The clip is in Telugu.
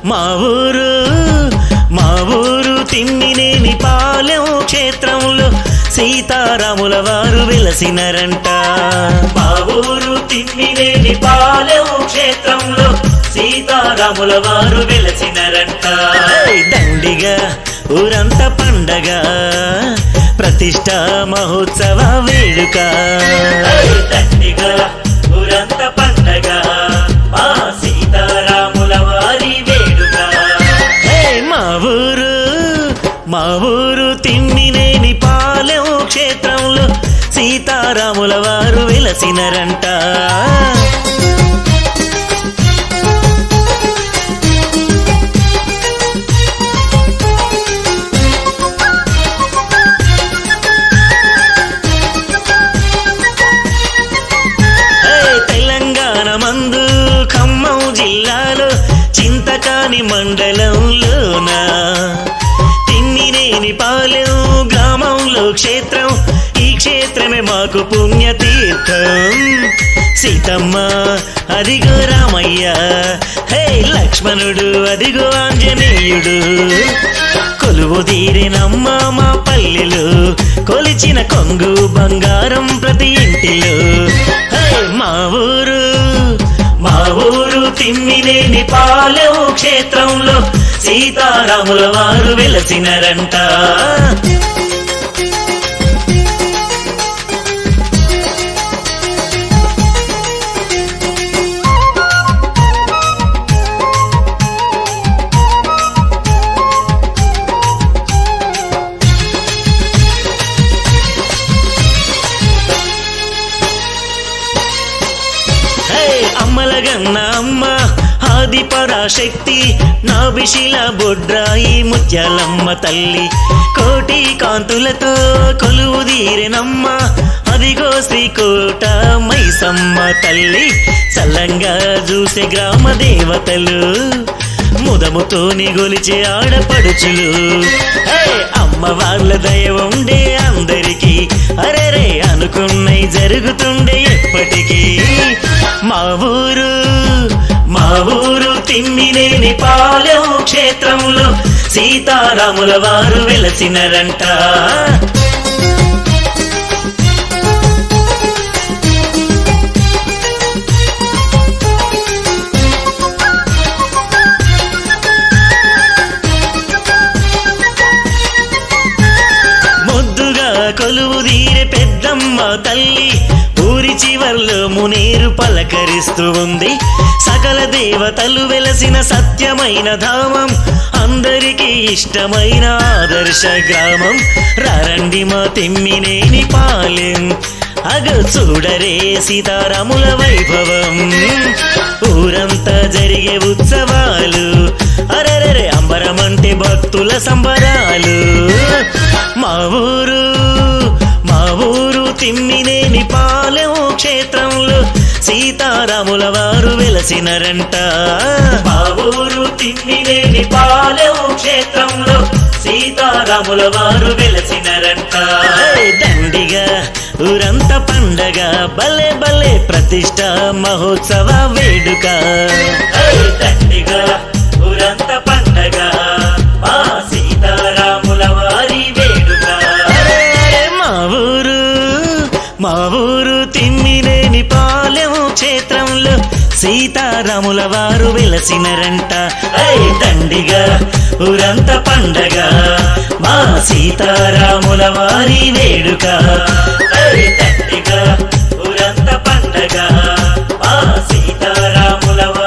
మా ఊరు మా ఊరు తిమ్మినేని పాలెం క్షేత్రంలో సీతారాముల వారు వెలసినరంట మా ఊరు తిమ్మినేని పాలెం క్షేత్రంలో సీతారాముల వారు వెలసినరంట ఏయ్ దండిగా ఊరంతా పండగ ప్రతిష్ట మహోత్సవ వేడుక ఏయ్ దండిగా ఊరంతా పండగ మా సీతారాముల వారి వేడుక ఏయ్ మా ఊరు మా ఊరు తిమ్మినేని పాలెం క్షేత్రంలో సీతారాముల వారు వెలసినరంట ఏయ్ తెలంగాణ మందు ఖమ్మం జిల్లాలో చింతకాని మండలంలోన తిమ్మినేని పాలెం గ్రామంలో క్షేత్రం ఈ క్షేత్రమే మాకు పుణ్యతీర్థం సీతమ్మ అదిగో రామయ్య హే లక్ష్మణుడు అదిగో ఆంజనేయుడు కొలువు తీరినమ్మ మా పల్లెలు కొలిచిన కొంగు బంగారం ప్రతి ఇంటిలో హే, మా ఊరు మా ఊరు తిమ్మినేని పాలెం క్షేత్రంలో సీతారాముల వారు వెలసినరంట హే అమ్మలగన్న అమ్మ ఆది పరాశక్తి నాభిశిల బొడ్రాయి ముత్యాలమ్మ తల్లి కోటి కాంతులతో కొలువు తీరెనమ్మ అదిగో శ్రీకోట మైసమ్మ తల్లి చల్లంగా చూసే గ్రామ దేవతలు ముదముతోని గొలిచే ఆడపడుచులు హే అమ్మ వాళ్ళ దయ ఉండే అందరికీ అరెరే అనుకున్నై జరుగుతుండే ఎప్పటికీ మా ఊరు మా ఊరు తిమ్మినేని పాలెం క్షేత్రంలో సీతారాముల వారు వెలసినరంట ముద్దుగా కొలువు తీరే పెద్దమ్మ తల్లి ఊరి చివర్లో మునేరు పలకరిస్తూ ఉంది సకల దేవతలు వెలసిన సత్యమైన ధామం అందరికీ ఇష్టమైన ఆదర్శ గ్రామం రారండి మా తిమ్మినేని పాలెం అగ చూడరే సీతారాముల వైభవం ఊరంతా జరిగే ఉత్సవాలు అరరరే అంబరమంటే భక్తుల సంబరాలు మా ఊరు మా ఊరు తిమ్మినేని పాలెం క్షేత్రంలో సీతారాముల వారు వెలసినరంట మా ఊరు తిమ్మినేని పాలెం క్షేత్రంలో సీతారాముల వారు వెలసినరంట ఏయ్ దండిగా ఊరంతా పండగ భలే భలే ప్రతిష్ట మహోత్సవ వేడుక ఏయ్ దండిగా ఊరంతా పండగ మా సీతారాముల వారి వేడుక అరే, అరే, మా ఊరు మా ఊరు తిమ్మినేని పాలెం క్షేత్రంలో సీతారాముల వారు వెలసినరంట ఐ దండిగా ఊరంతా పండగ మా సీతారాముల వారి వేడుక ఐ దండిగా ఊరంతా పండగ మా సీతారాముల వారి